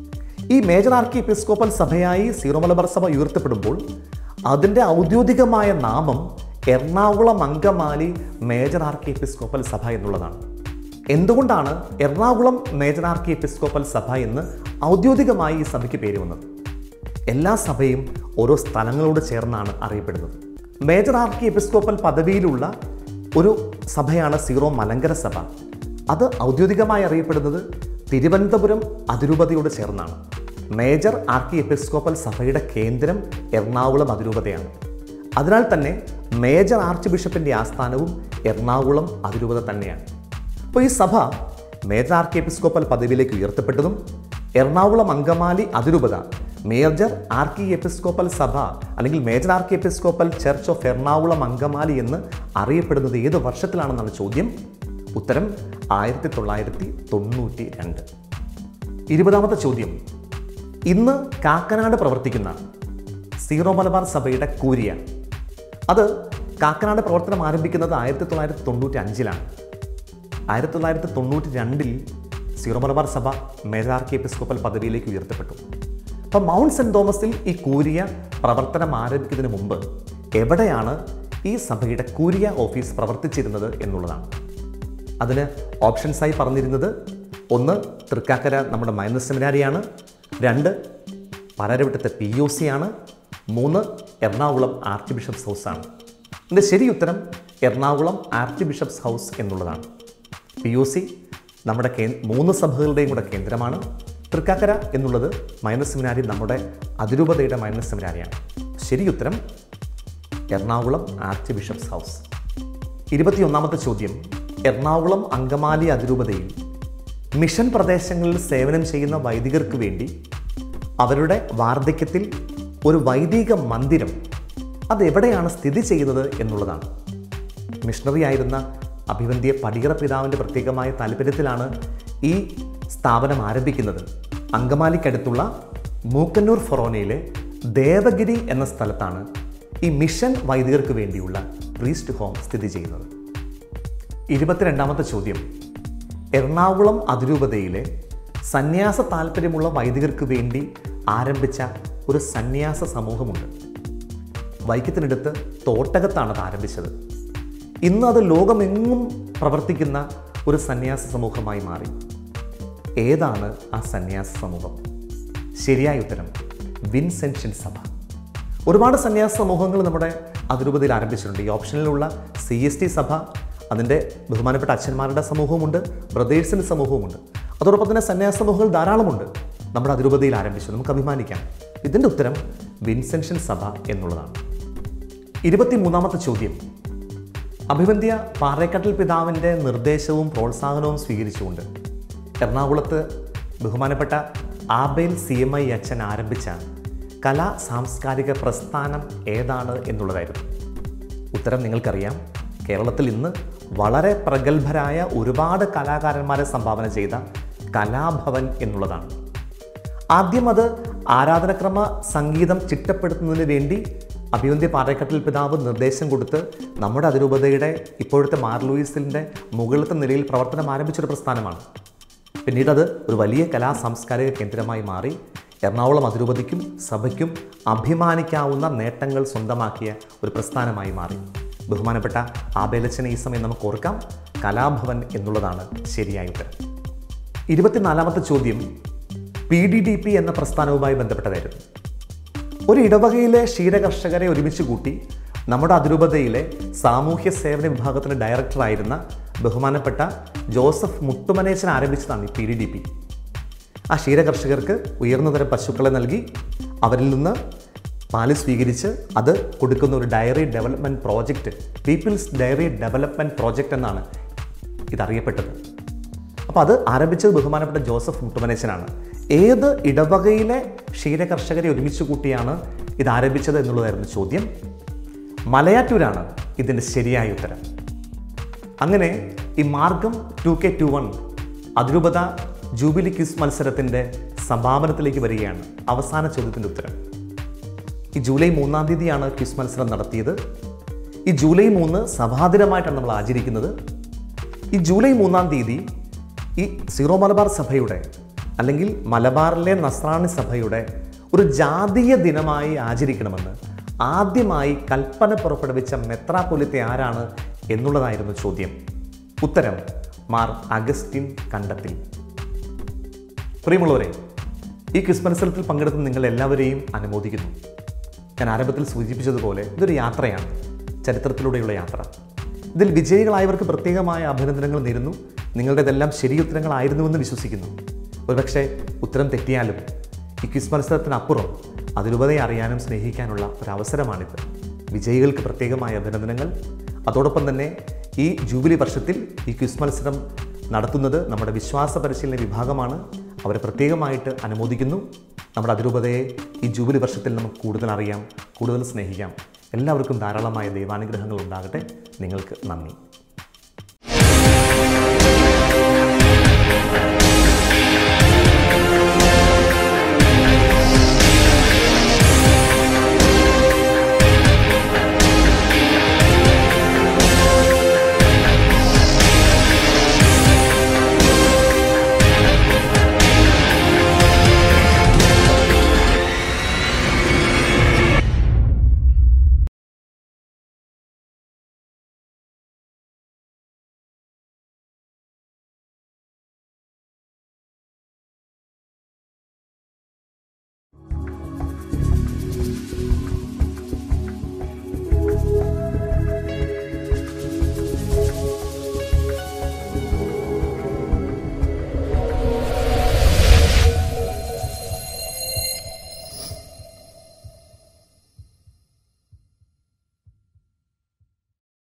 ഈ മേജർ ആർക്കി എപ്പിസ്കോപ്പൽ സഭയായി സീറോ മലബാർ സഭ ഉയർത്തപ്പെടുമ്പോൾ അതിൻ്റെ ഔദ്യോഗികമായ നാമം Ernakulam Angamaly major archiepiscopal സഭ എന്നുള്ളതാണ് എന്തുകൊണ്ടാണ് എറണാകുളം മേജർ ആർക്കി എപ്പിസ്കോപ്പൽ സഭ എന്ന് ഔദ്യോഗികമായി ഈ സഭയ്ക്ക് പേര് വന്നത് എല്ലാ സഭയും ഓരോ സ്ഥലങ്ങളോട് ചേർന്നാണ് അറിയപ്പെടുന്നത് മേജർ ആർക്കി എപ്പിസ്കോപ്പൽ പദവിയിലുള്ള ഒരു സഭയാണ് സീറോ മലങ്കര സഭ അത് ഔദ്യോഗികമായി അറിയപ്പെടുന്നത് തിരുവനന്തപുരം അതിരൂപതയോട് ചേർന്നാണ് മേജർ ആർക്കി എപ്പിസ്കോപ്പൽ സഭയുടെ കേന്ദ്രം എറണാകുളം അതിരൂപതയാണ് അതിനാൽ തന്നെ മേജർ ആർച്ച് ബിഷപ്പിൻ്റെ ആസ്ഥാനവും എറണാകുളം അതിരൂപത തന്നെയാണ് അപ്പോൾ ഈ സഭ മേജർ ആർക്കി എപ്പിസ്കോപ്പൽ പദവിയിലേക്ക് ഉയർത്തപ്പെട്ടതും എറണാകുളം അങ്കമാലി അതിരൂപത മേജർ ആർക്കി എപ്പിസ്കോപ്പൽ സഭ അല്ലെങ്കിൽ major archiepiscopal church of Ernakulam Angamaly എന്ന് അറിയപ്പെടുന്നത് ഏത് വർഷത്തിലാണെന്നാണ് ചോദ്യം ഉത്തരം ആയിരത്തി തൊള്ളായിരത്തി തൊണ്ണൂറ്റി രണ്ട് ഇരുപതാമത്തെ ചോദ്യം ഇന്ന് കാക്കനാട് പ്രവർത്തിക്കുന്ന സീറോ മലബാർ സഭയുടെ കൂരിയ അത് കാക്കനാട് പ്രവർത്തനം ആരംഭിക്കുന്നത് ആയിരത്തി തൊള്ളായിരത്തി തൊണ്ണൂറ്റി അഞ്ചിലാണ് ആയിരത്തി തൊള്ളായിരത്തി തൊണ്ണൂറ്റി രണ്ടിൽ സീറോ മലബാർ സഭ മേജർ ആർക്കി എപ്പിസ്കോപ്പൽ പദവിയിലേക്ക് ഉയർത്തപ്പെട്ടു അപ്പം മൗണ്ട് സെൻറ് തോമസിൽ ഈ കൂരിയ പ്രവർത്തനം ആരംഭിക്കുന്നതിന് മുമ്പ് എവിടെയാണ് ഈ സഭയുടെ കൂരിയ ഓഫീസ് പ്രവർത്തിച്ചിരുന്നത് എന്നുള്ളതാണ് അതിന് ഓപ്ഷൻസായി പറഞ്ഞിരുന്നത് ഒന്ന് തൃക്കാക്കര നമ്മുടെ മൈനസ് സെമിനാരിയാണ് രണ്ട് പരരവിട്ടത്തെ പി ഒ സി ആണ് മൂന്ന് എറണാകുളം ആർച്ച് ബിഷപ്സ് ഹൗസാണ് ഇതിൻ്റെ ശരി ഉത്തരം എറണാകുളം ആർച്ച് ബിഷപ്സ് ഹൗസ് എന്നുള്ളതാണ് പി ഒ സി നമ്മുടെ കേ മൂന്ന് സഭകളുടെയും കൂടെ കേന്ദ്രമാണ് തൃക്കാക്കര എന്നുള്ളത് മൈനസ് സെമിനാരി നമ്മുടെ അതിരൂപതയുടെ മൈനസ് സെമിനാരിയാണ് ശരി ഉത്തരം എറണാകുളം ആർച്ച് ബിഷപ്സ് ഹൗസ് ഇരുപത്തിയൊന്നാമത്തെ ചോദ്യം എറണാകുളം അങ്കമാലി അതിരൂപതയിൽ മിഷൻ പ്രദേശങ്ങളിൽ സേവനം ചെയ്യുന്ന വൈദികർക്ക് വേണ്ടി അവരുടെ വാർദ്ധക്യത്തിൽ ഒരു വൈദിക മന്ദിരം അതെവിടെയാണ് സ്ഥിതി ചെയ്യുന്നത് എന്നുള്ളതാണ് മിഷണറി ആയിരുന്ന അഭിവന്ധ്യ പടികറ പിതാവിൻ്റെ പ്രത്യേകമായ താല്പര്യത്തിലാണ് ഈ സ്ഥാപനം ആരംഭിക്കുന്നത് അങ്കമാലിക്കടുത്തുള്ള മൂക്കന്നൂർ ഫൊറോനയിലെ ദേവഗിരി എന്ന സ്ഥലത്താണ് ഈ മിഷൻ വൈദികർക്ക് വേണ്ടിയുള്ള പ്രീസ്റ്റ് ഹോം സ്ഥിതി ചെയ്യുന്നത് ഇരുപത്തിരണ്ടാമത്തെ ചോദ്യം എറണാകുളം അതിരൂപതയിലെ സന്യാസ താല്പര്യമുള്ള വൈദികർക്ക് വേണ്ടി ആരംഭിച്ച ഒരു സന്യാസ സമൂഹമുണ്ട് വൈക്കത്തിനടുത്ത് തോട്ടകത്താണ് അത് ആരംഭിച്ചത് ഇന്ന് അത് ലോകമെങ്ങും പ്രവർത്തിക്കുന്ന ഒരു സന്യാസ സമൂഹമായി മാറി ഏതാണ് ആ സന്യാസ സമൂഹം ശരിയായ ഉത്തരം വിൻസെൻഷൻ സഭ ഒരുപാട് സന്യാസ സമൂഹങ്ങൾ നമ്മുടെ അതിരൂപതയിൽ ആരംഭിച്ചിട്ടുണ്ട് ഈ ഓപ്ഷനിലുള്ള സി എസ് ടി സഭ അതിൻ്റെ ബഹുമാനപ്പെട്ട അച്ഛന്മാരുടെ സമൂഹമുണ്ട് ബ്രദേഴ്സിൻ്റെ സമൂഹവുമുണ്ട് അതോടൊപ്പം തന്നെ സന്യാസ സമൂഹങ്ങൾ ധാരാളമുണ്ട് നമ്മുടെ അതിരൂപതയിൽ ആരംഭിച്ചു നമുക്ക് അഭിമാനിക്കാം ഇതിൻ്റെ ഉത്തരം വിൻസെൻഷൻ സഭ എന്നുള്ളതാണ് ഇരുപത്തിമൂന്നാമത്തെ ചോദ്യം അഭിവന്ധ്യ പാറേക്കട്ടൽ പിതാവിൻ്റെ നിർദ്ദേശവും പ്രോത്സാഹനവും സ്വീകരിച്ചുകൊണ്ട് എറണാകുളത്ത് ബഹുമാനപ്പെട്ട ആബേൽ സി എം ഐ അച്ഛൻ ആരംഭിച്ച കലാ സാംസ്കാരിക പ്രസ്ഥാനം ഏതാണ് എന്നുള്ളതായിരുന്നു ഉത്തരം നിങ്ങൾക്കറിയാം കേരളത്തിൽ ഇന്ന് വളരെ പ്രഗത്ഭരായ ഒരുപാട് കലാകാരന്മാരെ സംഭാവന ചെയ്ത കലാഭവൻ എന്നുള്ളതാണ് ആദ്യം അത് ആരാധനക്രമ സംഗീതം ചിട്ടപ്പെടുത്തുന്നതിന് വേണ്ടി അഭിവന്ധ്യ പാറേക്കട്ടിൽ പിതാവ് നിർദ്ദേശം കൊടുത്ത് നമ്മുടെ അതിരൂപതയുടെ ഇപ്പോഴത്തെ മാർ ലൂയിസിൻ്റെ മുകളിലത്തെ നിലയിൽ പ്രവർത്തനം ആരംഭിച്ചൊരു പ്രസ്ഥാനമാണ് പിന്നീട് അത് ഒരു വലിയ കലാ സാംസ്കാരിക കേന്ദ്രമായി മാറി എറണാകുളം അതിരൂപതയ്ക്കും സഭയ്ക്കും അഭിമാനിക്കാവുന്ന നേട്ടങ്ങൾ സ്വന്തമാക്കിയ ഒരു പ്രസ്ഥാനമായി മാറി ബഹുമാനപ്പെട്ട ആബേലച്ചനെ ഈ സമയം നമുക്ക് ഓർക്കാം കലാഭവൻ എന്നുള്ളതാണ് ശരിയായ ഉത്തരം ഇരുപത്തിനാലാമത്തെ ചോദ്യം പി ഡി ഡി പി എന്ന പ്രസ്ഥാനവുമായി ബന്ധപ്പെട്ടതായിരുന്നു ഒരു ഇടവകയിലെ ക്ഷീരകർഷകരെ ഒരുമിച്ച് കൂട്ടി നമ്മുടെ അതിരൂപതയിലെ സാമൂഹ്യ സേവന വിഭാഗത്തിൻ്റെ ഡയറക്ടറായിരുന്ന ബഹുമാനപ്പെട്ട ജോസഫ് മുട്ടുമനേച്ചൻ ആരംഭിച്ചതാണ് ഈ പി ഡി ഡി പി ആ ക്ഷീരകർഷകർക്ക് ഉയർന്ന തരം പശുക്കളെ നൽകി അവരിൽ നിന്ന് പാല് സ്വീകരിച്ച് അത് കൊടുക്കുന്ന ഒരു dairy development project people's dairy development project എന്നാണ് ഇതറിയപ്പെട്ടത് അപ്പോൾ അത് ആരംഭിച്ചത് ബഹുമാനപ്പെട്ട ജോസഫ് മുട്ടുമനേച്ചനാണ് ഏത് ഇടവകയിലെ ക്ഷീരകർഷകരെ ഒരുമിച്ച് കൂട്ടിയാണ് ഇത് ആരംഭിച്ചത് എന്നുള്ളതായിരുന്നു ചോദ്യം മലയാറ്റൂരാണ് ഇതിൻ്റെ ശരിയായ ഉത്തരം അങ്ങനെ ഈ മാർഗം ടു കെ ടു വൺ അതിരൂപത ജൂബിലി ക്വിസ് മത്സരത്തിൻ്റെ സമാപനത്തിലേക്ക് വരികയാണ് അവസാന ചോദ്യത്തിൻ്റെ ഉത്തരം ഈ ജൂലൈ മൂന്നാം തീയതിയാണ് ക്വിസ് മത്സരം നടത്തിയത് ഈ ജൂലൈ മൂന്ന് സഭാദിനമായിട്ടാണ് നമ്മൾ ആചരിക്കുന്നത് ഈ ജൂലൈ മൂന്നാം തീയതി ഈ സീറോ മലബാർ സഭയുടെ അല്ലെങ്കിൽ മലബാറിലെ നസ്രാണി സഭയുടെ ഒരു ജാതീയ ദിനമായി ആചരിക്കണമെന്ന് ആദ്യമായി കൽപ്പന പുറപ്പെടുവിച്ച മെത്രാപ്പൊലിത്തെ ആരാണ് എന്നുള്ളതായിരുന്നു ചോദ്യം ഉത്തരം മാർ അഗസ്റ്റിൻ കണ്ടത്തിൽ പ്രിയമുള്ളവരെ ഈ ക്വിസ് മത്സരത്തിൽ പങ്കെടുത്ത നിങ്ങൾ എല്ലാവരെയും അനുമോദിക്കുന്നു ഞാൻ ആരംഭത്തിൽ സൂചിപ്പിച്ചതുപോലെ ഇതൊരു യാത്രയാണ് ചരിത്രത്തിലൂടെയുള്ള യാത്ര ഇതിൽ വിജയികളായവർക്ക് പ്രത്യേകമായ അഭിനന്ദനങ്ങൾ നേരുന്നു നിങ്ങളുടേതെല്ലാം ശരിയുത്തരങ്ങളായിരുന്നുവെന്ന് വിശ്വസിക്കുന്നു ഒരുപക്ഷെ ഉത്തരം തെറ്റിയാലും ഈ ക്വിസ് മത്സരത്തിനപ്പുറം അതിലുപതയെ അറിയാനും സ്നേഹിക്കാനുള്ള ഒരു അവസരമാണിത് വിജയികൾക്ക് പ്രത്യേകമായ അഭിനന്ദനങ്ങൾ അതോടൊപ്പം തന്നെ ഈ ജൂബിലി വർഷത്തിൽ ഈ ക്വിസ് മത്സരം നടത്തുന്നത് നമ്മുടെ വിശ്വാസ പരിശീലന വിഭാഗമാണ് അവരെ പ്രത്യേകമായിട്ട് അനുമോദിക്കുന്നു നമ്മുടെ അതിരൂപതയെ ഈ ജൂബിലി വർഷത്തിൽ നമുക്ക് കൂടുതൽ അറിയാം കൂടുതൽ സ്നേഹിക്കാം എല്ലാവർക്കും ധാരാളമായ ദൈവാനുഗ്രഹങ്ങൾ ഉണ്ടാകട്ടെ നിങ്ങൾക്ക് നന്ദി